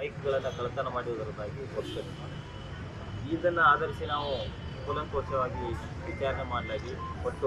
ಬೈಕ್ಗಳನ್ನು ಕಳ್ಳತನ ಮಾಡಿರುವುದರದಾಗಿ ಗೊತ್ತಿದೆ ಇದನ್ನು ಆಧರಿಸಿ ನಾವು ಕೂಲಂಕುಷವಾಗಿ ವಿಚಾರಣೆ ಮಾಡಲಾಗಿ ಒಟ್ಟು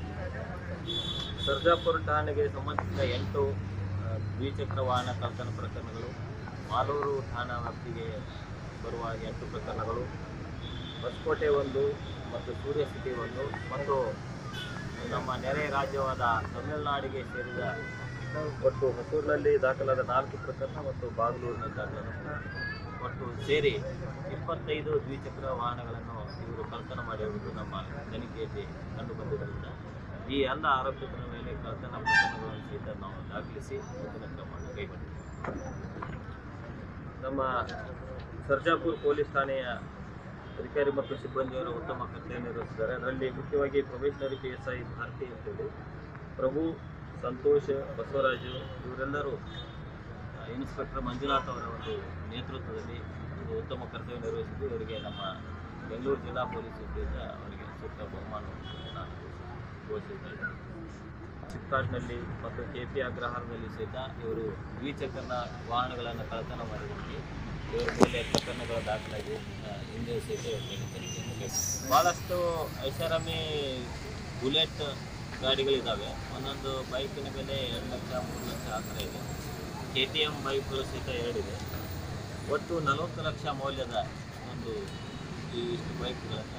ಸರ್ಜಾಪುರ ಠಾಣೆಗೆ ಸಂಬಂಧಿಸಿದ ಎಂಟು ಆ, ದ್ವಿಚಕ್ರ ವಾಹನ ಕಳ್ಳತನ ಪ್ರಕರಣಗಳು ಮಾಲೂರು ಠಾಣಾ ವ್ಯಾಪ್ತಿಗೆ ಬರುವ ಎಂಟು ಪ್ರಕರಣಗಳು ಹೊಸಕೋಟೆ ಒಂದು ಮತ್ತು ಸೂರ್ಯ ಸಿಟಿ ಒಂದು ಮತ್ತು ನಮ್ಮ ನೆರೆ ರಾಜ್ಯವಾದ ತಮಿಳುನಾಡಿಗೆ ಸೇರಿದ ಒಟ್ಟು ಹೊಸೂರಿನಲ್ಲಿ ದಾಖಲಾದ ನಾಲ್ಕು ಪ್ರಕರಣ ಮತ್ತು ಬಾಗಲೂರಿನಲ್ಲಿ ದಾಖಲಾದ ಒಟ್ಟು ಸೇರಿ ಇಪ್ಪತ್ತೈದು ದ್ವಿಚಕ್ರ ವಾಹನಗಳನ್ನು ಇವರು ಕಳ್ಳತನ ಮಾಡಿರುವುದು ನಮ್ಮ ತನಿಖೆಯಲ್ಲಿ ಕಂಡುಬಂದಿದ್ದರಿಂದ ಈ ಎಲ್ಲ ಆರೋಪಿತರ ಮೇಲೆ ಕಳ್ಳತನ ಪ್ರಕರಣಗಳನ್ನು ಸಹಿತ ನಾವು ದಾಖಲಿಸಿ ಮುಂದಿನ ಕ್ರಮವನ್ನು ಕೈಗೊಂಡಿದ್ದೇವೆ ನಮ್ಮ ಸರ್ಜಾಪುರ್ ಪೊಲೀಸ್ ಠಾಣೆಯ ಅಧಿಕಾರಿ ಮತ್ತು ಸಿಬ್ಬಂದಿಯವರು ಉತ್ತಮ ಕರ್ತವ್ಯ ನಿರ್ವಹಿಸಿದ್ದಾರೆ ಅದರಲ್ಲಿ ಮುಖ್ಯವಾಗಿ probationary P S I Bharati ಅಂತೇಳಿ ಪ್ರಭು ಸಂತೋಷ್ ಬಸವರಾಜು ಇವರೆಲ್ಲರೂ ಆ, ಇನ್ಸ್ಪೆಕ್ಟರ್ ಮಂಜುನಾಥ್ ಅವರ ಒಂದು ನೇತೃತ್ವದಲ್ಲಿ ಒಂದು ಉತ್ತಮ ಕರ್ತವ್ಯ ನಿರ್ವಹಿಸಿದ್ದು ಇವರಿಗೆ ನಮ್ಮ ಬೆಂಗಳೂರು ಜಿಲ್ಲಾ ಪೊಲೀಸ್ ವತಿಯಿಂದ ಅವರಿಗೆ ಸೂಕ್ತ ಬಹುಮಾನವನ್ನು ನಾನು ಘೋಷಿಸ್ತಾ ಇದ್ದೇನೆ ಫ್ಲಿಪ್ಕಾರ್ಟ್ನಲ್ಲಿ ಮತ್ತು ಕೆ ಪಿ ಅಗ್ರಹಾರದಲ್ಲಿ ಸಹಿತ ಇವರು ದ್ವಿಚಕ್ರ ವಾಹನಗಳನ್ನು ಕಳ್ಳತನ ಮಾಡಿದ್ದಕ್ಕೆ ಇವರ ಮೇಲೆ ಪ್ರಕರಣಗಳು ದಾಖಲಾಗಿ ಆ, ಹಿಂದೆ ಸಹಿತ ಇವ್ರ ಮೇಲೆ ತನಿಖೆಯನ್ನು ಕೈಗೊಂಡಿದೆ. ಭಾಳಷ್ಟು ಐಷಾರಾಮಿ ಬುಲೆಟ್ ಗಾಡಿಗಳಿದ್ದಾವೆ ಒಂದೊಂದು ಬೈಕಿನ ಬೆಲೆ ಎರಡು ಲಕ್ಷ ಮೂರು ಲಕ್ಷ ಆ ಥರ ಇದೆ ಕೆ ಟಿ ಎಮ್ ಬೈಕ್ಗಳು ಸಹಿತ ಎರಡಿದೆ ಒಟ್ಟು ನಲವತ್ತು ಲಕ್ಷ ಮೌಲ್ಯದ ಒಂದು ಈ ಇಷ್ಟು ಬೈಕ್ಗಳನ್ನು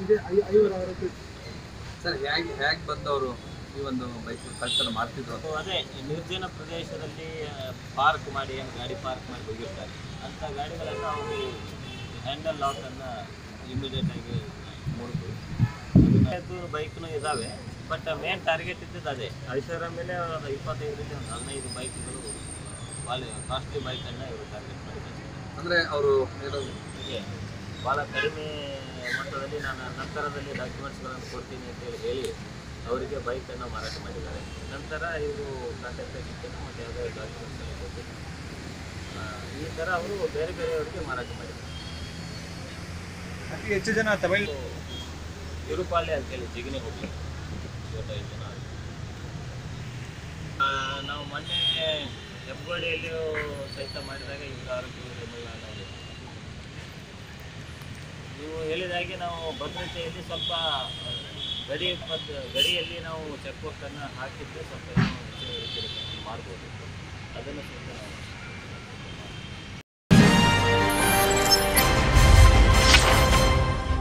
ನಾವು ಸರ್ ಹೇಗೆ ಹೇಗೆ ಬಂದವರು ಈ ಒಂದು ಬೈಕ್ ಕಳ್ತನ ಮಾಡ್ತಿದ್ರು ಅಂತ ಮತ್ತು ಅದೇ ಈ ನಿರ್ಜನ ಪ್ರದೇಶದಲ್ಲಿ ಪಾರ್ಕ್ ಮಾಡಿ ಏನು ಗಾಡಿ ಪಾರ್ಕ್ ಮಾಡಿ ಹೋಗಿರ್ತಾರೆ ಅಂಥ ಗಾಡಿಗಳನ್ನು ಅವರು ಹ್ಯಾಂಡಲ್ ಲಾಕನ್ನು ಇಮಿಡಿಯೇಟ್ ಆಗಿ ಮುರಿದು ಅದನ್ನ ಬೈಕ್ನು ಇದ್ದಾವೆ ಬಟ್ ಮೇನ್ ಟಾರ್ಗೆಟ್ ಇದ್ದದ್ದು ಅದೇ ಐಶ್ವರ್ಯ ಮೇಲೆ ಒಂದು ಇಪ್ಪತ್ತೈದರಿಂದ ಒಂದು ಹದಿನೈದು ಬೈಕ್ಗಳು ಭಾಳ ಕಾಸ್ಟ್ಲಿ ಬೈಕನ್ನು ಇವರು ಟಾರ್ಗೆಟ್ ಮಾಡಿದ್ದಾರೆ ಅಂದ್ರೆ ಅವರು ಏನೋ ಹೀಗೆ ಭಾಳ ಕಡಿಮೆ ಮೊತ್ತದಲ್ಲಿ ನಾನು ನಂತರದಲ್ಲಿ ಡಾಕ್ಯುಮೆಂಟ್ಸ್ಗಳನ್ನು ಕೊಡ್ತೀನಿ ಅಂತೇಳಿ ಹೇಳಿ ಅವರಿಗೆ ಬೈಕನ್ನು ಮಾರಾಟ ಮಾಡಿದ್ದಾರೆ ನಂತರ ಇವರು ಕಾಂಟ್ಯಾಕ್ಟ್ ಆಗಿದ್ದೇನೆ ಮತ್ತು ಯಾವುದೇ ಡಾಕ್ಯುಮೆಂಟ್ಸ್ ಎಲ್ಲ ಕೊಟ್ಟಿಲ್ಲ ಆ, ಈ ಥರ ಅವರು ಬೇರೆ ಬೇರೆಯವರಿಗೆ ಮಾರಾಟ ಮಾಡಿದ್ದಾರೆ ಅತಿ ಹೆಚ್ಚು ಜನ ತಮಿಳ್ ತಿರುಪಾಲೆ ಅಂತೇಳಿ ಜಿಗಣಿ ಹೋಗಿ ಇವತ್ತೈದು ಜನ ಆ, ನಾವು ಮೊನ್ನೆ ಹೆಬ್ಬಗೋಡಿಯಲ್ಲಿಯೂ ಸಹಿತ ಮಾಡಿದಾಗ ಇವರು ಆರೋಗ್ಯಗಳು ತಮಿಳುನಾಡಿನಲ್ಲಿ ನೀವು ಹೇಳಿದ ಹಾಗೆ ನಾವು ಭದ್ರತೆಯಲ್ಲಿ ಸ್ವಲ್ಪ ಆ, ಗಡಿ ಪದ್ ಗಡಿಯಲ್ಲಿ ನಾವು ಚೆಕ್ ಪೋಸ್ಟನ್ನು ಹಾಕಿದ್ರೆ ಸ್ವಲ್ಪ ಇನ್ನೂ ಹೆಚ್ಚು ಹೆಚ್ಚು ಮಾಡ್ಬೋದು ಅದನ್ನು ಸಹಿತ ನಾವು